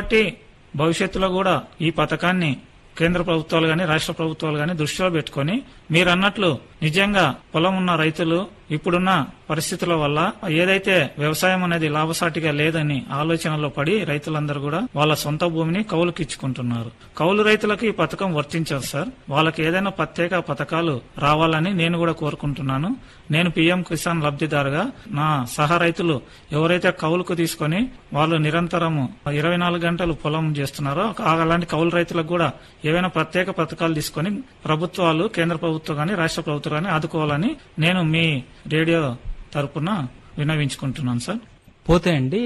కాబట్టి భవిష్యత్తులో కూడా ఈ పథకాన్ని కేంద్ర ప్రభుత్వాలు గాని రాష్ట్ర ప్రభుత్వాలు గాని దృష్టిలో పెట్టుకొని మీరు అన్నట్లు నిజంగా పొలం ఉన్న రైతులు ఇప్పుడున్న పరిస్థితుల వల్ల ఏదైతే వ్యవసాయం అనేది లాభసాటిగా లేదని ఆలోచనలో పడి రైతులందరూ కూడా వాళ్ళ సొంత భూమిని కౌలుకి ఇచ్చుకుంటున్నారు కౌలు రైతులకు ఈ పథకం వర్తించదు సార్ వాళ్ళకి ఏదైనా ప్రత్యేక పథకాలు రావాలని నేను కూడా కోరుకుంటున్నాను నేను పీఎం కిసాన్ లబ్ధిదారుగా నా సహా రైతులు ఎవరైతే కౌలుకు తీసుకొని వాళ్ళు నిరంతరము ఇరవై నాలుగు గంటలు పొలం చేస్తున్నారో ఆ- అలాంటి కౌలు రైతులకు కూడా ఏవైనా ప్రత్యేక పథకాలు తీసుకొని ప్రభుత్వాలు కేంద్ర ప్రభుత్వం గాని రాష్ట్ర ప్రభుత్వం గాని ఆదుకోవాలని నేను మీ రేడియో తరపున విన్నవించుకుంటున్నాను సార్ పోతే అండి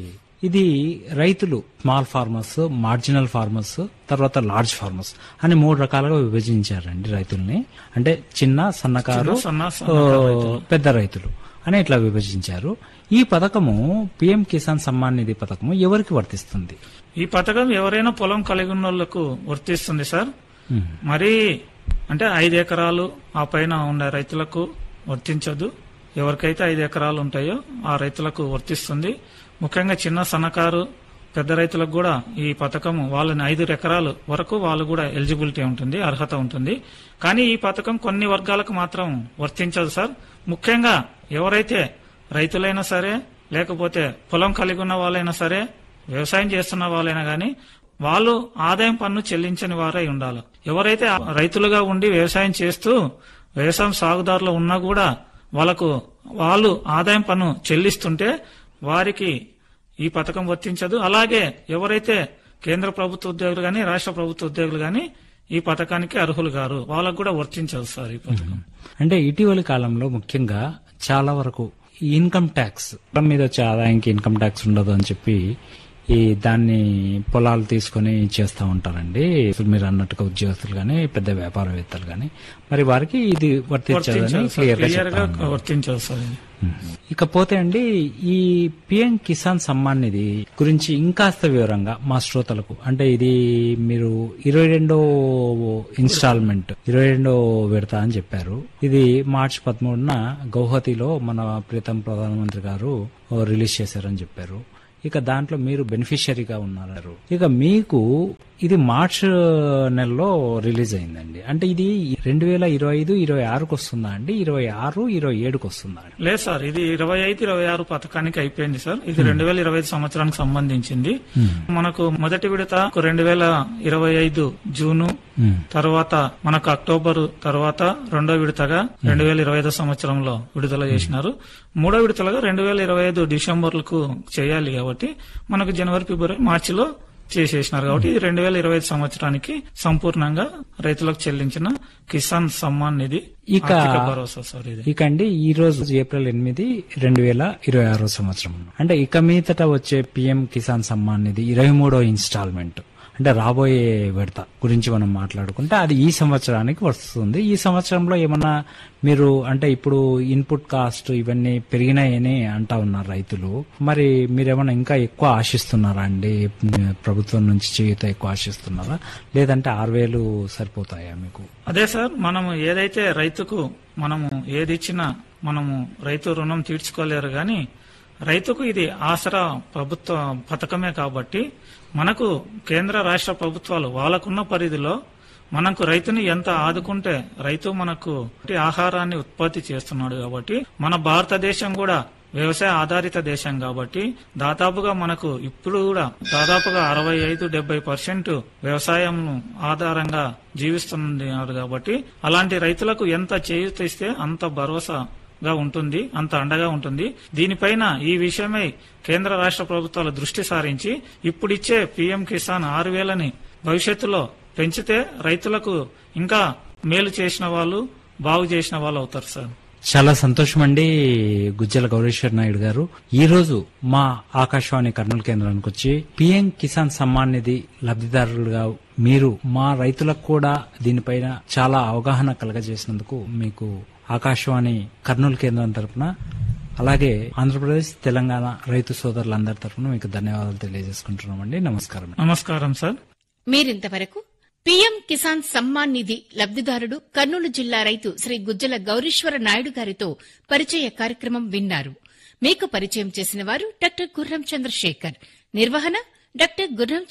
ఇది రైతులు స్మాల్ ఫార్మర్స్ మార్జినల్ ఫార్మర్స్ తర్వాత లార్జ్ ఫార్మర్స్ అని మూడు రకాలుగా విభజించారండి రైతుల్ని అంటే చిన్న సన్నకారు చిన్న, సన్న, సన్నకారు ఓ, పెద్ద రైతులు అని ఇట్లా విభజించారు ఈ పథకము పిఎం కిసాన్ సమ్మాన్ నిధి పథకము ఎవరికి వర్తిస్తుంది ఈ పథకం ఎవరైనా పొలం కలిగి ఉన్న వాళ్ళకు వర్తిస్తుంది సార్ మ్మ్. మరి అంటే ఐదు ఎకరాలు ఆ పైన ఉండే రైతులకు వర్తించదు ఎవరికైతే ఐదు ఎకరాలు ఉంటాయో ఆ రైతులకు వర్తిస్తుంది ముఖ్యంగా చిన్న సన్నకారు పెద్ద రైతులకు కూడా ఈ పథకం వాళ్ళని ఐదు ఎకరాలు వరకు వాళ్ళు కూడా ఎలిజిబిలిటీ ఉంటుంది అర్హత ఉంటుంది కానీ ఈ పథకం కొన్ని వర్గాలకు మాత్రం వర్తించదు సార్ ముఖ్యంగా ఎవరైతే రైతులైనా సరే లేకపోతే పొలం కలిగి ఉన్న వాళ్ళైనా సరే వ్యవసాయం చేస్తున్న వాళ్ళైనా గాని వాళ్ళు ఆదాయం పన్ను చెల్లించని వారై ఉండాలి ఎవరైతే రైతులుగా ఉండి వ్యవసాయం చేస్తూ వ్యవసాయం సాగుదారులు ఉన్నా కూడా వాళ్ళకు వాళ్ళు ఆదాయం పన్ను చెల్లిస్తుంటే వారికి ఈ పథకం వర్తించదు అలాగే ఎవరైతే కేంద్ర ప్రభుత్వ ఉద్యోగులు గాని రాష్ట్ర ప్రభుత్వ ఉద్యోగులు గాని ఈ పథకానికి అర్హులు గారు వాళ్ళకు కూడా వర్తించదు సార్ ఈ పథకం అంటే ఇటీవలి కాలంలో ముఖ్యంగా చాలా వరకు ఈ ఇన్కమ్ ట్యాక్స్ పొలం మీద వచ్చే ఆదాయానికి ఇన్కమ్ ట్యాక్స్ ఉండదు అని చెప్పి ఈ దాన్ని పొలాలు తీసుకొని చేస్తూ ఉంటారండి ఇప్పుడు మీరు అన్నట్టుగా ఉద్యోగస్తులు గాని పెద్ద వ్యాపారవేత్తలు గాని మరి వారికి ఇది వర్తించదని వర్తించదు సార్ క్లియర్ గా క్లియర్ గా చెప్తా ఉన్నారు. వర్తించదు సార్ ఇది ఇకపోతే అండి ఈ పిఎం కిసాన్ సమ్మాన్ నిధి గురించి ఇంకాస్త వివరంగా మా శ్రోతలకు అంటే ఇది మీరు ఇరవై రెండో ఇన్స్టాల్మెంట్ ఇరవై రెండో విడత అని చెప్పారు ఇది మార్చి పదమూడున గౌహతిలో మన ప్రీతం ప్రధానమంత్రి గారు రిలీజ్ చేశారని చెప్పారు ఇక దాంట్లో మీరు బెనిఫిషియరీగా ఉన్నారు ఇక మీకు ఇది మార్చ్ నెలలో రిలీజ్ అయిందండి అంటే ఇది రెండు వేల ఇరవై ఐదు ఇరవై ఆరుకు వస్తుందా అండి ఇరవై ఆరు ఇరవై ఏడుకు వస్తుందా అండి లేదు సార్ ఇది ఇరవై ఐదు ఇరవై ఆరు పథకానికి అయిపోయింది సార్ ఇది రెండు వేల ఇరవై ఐదు సంవత్సరానికి సంబంధించింది మనకు మొదటి విడత రెండు వేల ఇరవై ఐదు జూను మ్మ్. తర్వాత మనకు అక్టోబర్ తర్వాత రెండో విడతగా రెండు వేల ఇరవై ఐదో సంవత్సరంలో విడుదల చేసినారు మూడో విడతలుగా రెండు వేల ఇరవై ఐదు డిసెంబర్లకు చేయాలి కాబట్టి మనకు జనవరి ఫిబ్రవరి మార్చిలో చేసేసినారు కాబట్టి ఇది రెండు వేల ఇరవై ఐదు సంవత్సరానికి సంపూర్ణంగా రైతులకు చెల్లించిన కిసాన్ సమ్మాన్ నిధి ఇక- ఆర్థిక భరోసా సార్ ఇది ఇక అండి ఈ రోజు ఏప్రిల్ ఎనిమిది రెండు వేల ఇరవై ఆరో సంవత్సరం అంటే ఇక మీదట వచ్చే పిఎం కిసాన్ సమ్మాన్ నిధి ఇరవై మూడో ఇన్స్టాల్మెంట్ అంటే రాబోయే విడత గురించి మనం మాట్లాడుకుంటే అది ఈ సంవత్సరానికి వస్తుంది ఈ సంవత్సరంలో ఏమన్నా మీరు అంటే ఇప్పుడు ఇన్పుట్ కాస్ట్ ఇవన్నీ పెరిగినాయని అంటా ఉన్నారు రైతులు మరి మీరేమన్నా ఇంకా ఎక్కువ ఆశిస్తున్నారా అండి ప్రభుత్వం నుంచి చేయుత ఎక్కువ ఆశిస్తున్నారా లేదంటే ఆరు వేలు సరిపోతాయా మీకు అదే సార్ మనము ఏదైతే రైతుకు మనము ఏది ఇచ్చినా మనము రైతు రుణం తీర్చుకోలేరు గాని రైతుకు ఇది ఆసరా ప్రభుత్వ పథకమే కాబట్టి మనకు కేంద్ర రాష్ట్ర ప్రభుత్వాలు వాళ్ళకున్న పరిధిలో మనకు రైతుని ఎంత ఆదుకుంటే రైతు మనకు ఆహారాన్ని ఉత్పత్తి చేస్తున్నాడు కాబట్టి మన భారతదేశం కూడా వ్యవసాయ ఆధారిత దేశం కాబట్టి దాదాపుగా మనకు ఇప్పుడు కూడా దాదాపుగా అరవై ఐదు డెబ్బై పర్సెంట్ వ్యవసాయం ఆధారంగా జీవిస్తున్నారు కాబట్టి అలాంటి రైతులకు ఎంత చేయూత ఇస్తే అంత భరోసాగా ఉంటుంది అంత అండగా ఉంటుంది దీనిపైన ఈ విషయమై కేంద్ర రాష్ట్ర ప్రభుత్వాలు దృష్టి సారించి ఇప్పుడిచ్చే పీఎం కిసాన్ ఆరు వేలని భవిష్యత్తులో పెంచితే రైతులకు ఇంకా మేలు చేసిన వాళ్ళు బాగు చేసిన వాళ్ళు అవుతారు సార్ చాలా సంతోషం అండి గుజ్జల గౌరీశ్వర్ నాయుడు గారు ఈ రోజు మా ఆకాశవాణి కర్నూలు కేంద్రానికి వచ్చి పిఎం కిసాన్ సమ్మాన్ నిధి లబ్ధిదారులుగా మీరు మా రైతులకు కూడా దీనిపైన చాలా అవగాహన కలగజేసినందుకు మీకు ఆకాశవాణి కర్నూలు కేంద్రం తరపున అలాగే ఆంధ్రప్రదేశ్ తెలంగాణ రైతు సోదరులందరి తరపున మీకు ధన్యవాదాలు తెలియజేసుకుంటున్నామండి నమస్కారం నమస్కారం సార్ మీరింతవరకు పీఎం కిసాన్ సమ్మాన్ నిధి లబ్దిదారుడు కర్నూలు జిల్లా రైతు శ్రీ గుజ్జల గౌరీశ్వర నాయుడు గారితో పరిచయ కార్యక్రమం విన్నారు మీకు పరిచయం చేసిన వారు డాక్టర్ గుర్రం చంద్రశేఖర్ నిర్వహణ డాక్టర్ గుర్రం